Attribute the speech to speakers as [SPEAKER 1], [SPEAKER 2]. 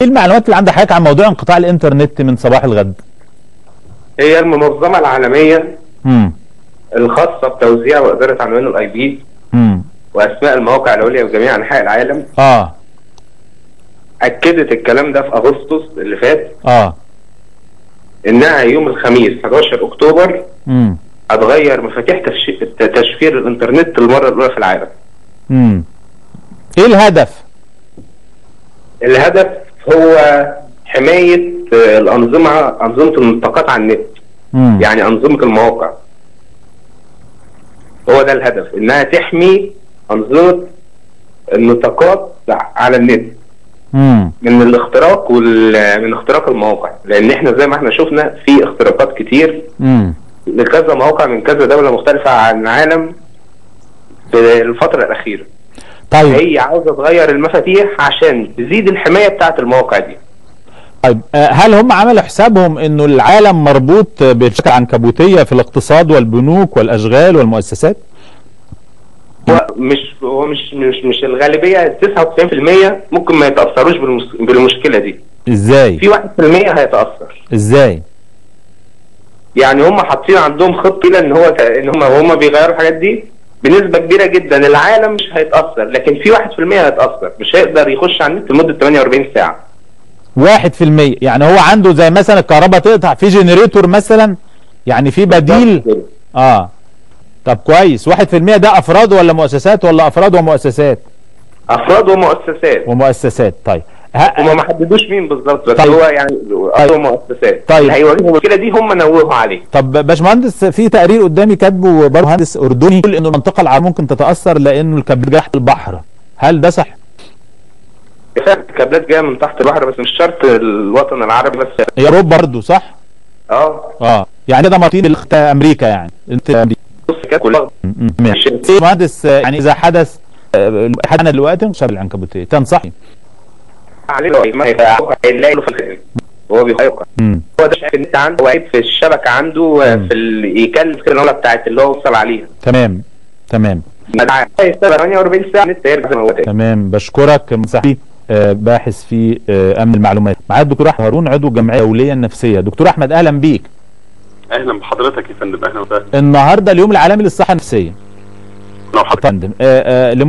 [SPEAKER 1] ايه المعلومات اللي عند حضرتك عن موضوع انقطاع الانترنت من صباح الغد
[SPEAKER 2] هي المنظمه العالميه
[SPEAKER 1] امم
[SPEAKER 2] الخاصه بتوزيع واداره عنوان الاي بي
[SPEAKER 1] امم
[SPEAKER 2] واسماء المواقع العليا في جميع انحاء العالم
[SPEAKER 1] اه
[SPEAKER 2] اكدت الكلام ده في اغسطس اللي فات
[SPEAKER 1] اه
[SPEAKER 2] انها يوم الخميس 11 اكتوبر
[SPEAKER 1] امم
[SPEAKER 2] هتغير مفاتيح تفش- تشفير الانترنت للمره الاولى في العالم
[SPEAKER 1] امم ايه الهدف
[SPEAKER 2] الهدف هو حمايه آه، الانظمه انظمه الملتقات على النت
[SPEAKER 1] امم
[SPEAKER 2] يعني انظمه المواقع هو ده الهدف انها تحمي انظمه النطاقات على النت
[SPEAKER 1] امم
[SPEAKER 2] من الاختراق وال من اختراق المواقع لان احنا زي ما احنا شفنا في اختراقات كتير
[SPEAKER 1] امم
[SPEAKER 2] لكذا موقع من كذا دوله مختلفه عن العالم في الفتره الاخيره
[SPEAKER 1] طيب
[SPEAKER 2] هي عاوزه تغير المفاتيح عشان تزيد الحمايه بتاعه المواقع دي
[SPEAKER 1] طيب آه، هل هم عملوا حسابهم انه العالم مربوط بشكل عنكبوتيه في الاقتصاد والبنوك والاشغال والمؤسسات
[SPEAKER 2] هو مش هو مش مش مش الغالبيه 99% ممكن ما يتاثروش بالمس- بالمشكله دي
[SPEAKER 1] ازاي
[SPEAKER 2] في 1% هيتاثر
[SPEAKER 1] ازاي
[SPEAKER 2] يعني هم حاطين عندهم خطه كده ان هو ان هم هم بيغيروا الحاجات دي بنسبه كبيره جدا العالم مش هيتاثر لكن في 1% هيتاثر مش هيقدر يخش على النت لمده 48 ساعه
[SPEAKER 1] واحد في المية يعني هو عنده زي مثلا الكهرباء تقطع في جنريتور مثلا يعني في بديل اه طب كويس واحد في المية ده افراد ولا مؤسسات ولا افراد ومؤسسات
[SPEAKER 2] افراد ومؤسسات
[SPEAKER 1] ومؤسسات طيب ها
[SPEAKER 2] هم ما حددوش مين بالظبط بس
[SPEAKER 1] طيب.
[SPEAKER 2] هو يعني افراد ومؤسسات
[SPEAKER 1] طيب.
[SPEAKER 2] اللي هيواجهوا المشكله دي هم نوهوا عليه
[SPEAKER 1] طب باشمهندس في تقرير قدامي كاتبه برضه مهندس اردني يقول انه المنطقه العربيه ممكن تتاثر لانه الكابلات جايه تحت البحر هل ده صح؟
[SPEAKER 2] الكابلات جايه من تحت البحر بس مش شرط الوطن العربي بس
[SPEAKER 1] هي اوروبا برضه صح؟
[SPEAKER 2] اه
[SPEAKER 1] اه يعني ده مرتين الاخت- امريكا يعني انت امريكا
[SPEAKER 2] بص كده كلها
[SPEAKER 1] م- م- ماشي إيه مهندس آه، يعني اذا حدث آه، حدث دلوقتي مش العنكبوتيه تنصحي
[SPEAKER 2] عليه ما هيلاقي له في الخير هو بيخيق
[SPEAKER 1] امم
[SPEAKER 2] هو ده شايف النت عنده وعيب في الشبكه عنده آه،
[SPEAKER 1] مم.
[SPEAKER 2] في ال... يكلف كده العمله بتاعت اللي هو وصل عليها
[SPEAKER 1] تمام تمام
[SPEAKER 2] 48 ساعه النت هيرجع زي ما هو تاني
[SPEAKER 1] تمام بشكرك مساحي آه، باحث في آه، امن المعلومات معايا الدكتور احمد هارون عضو الجمعيه الدوليه النفسيه دكتور احمد اهلا بيك
[SPEAKER 3] اهلا بحضرتك يا فندم اهلا وسهلا
[SPEAKER 1] النهارده اليوم العالمي للصحه النفسيه
[SPEAKER 3] لو
[SPEAKER 1] يا
[SPEAKER 3] حضرتك
[SPEAKER 1] فندم آه، آه،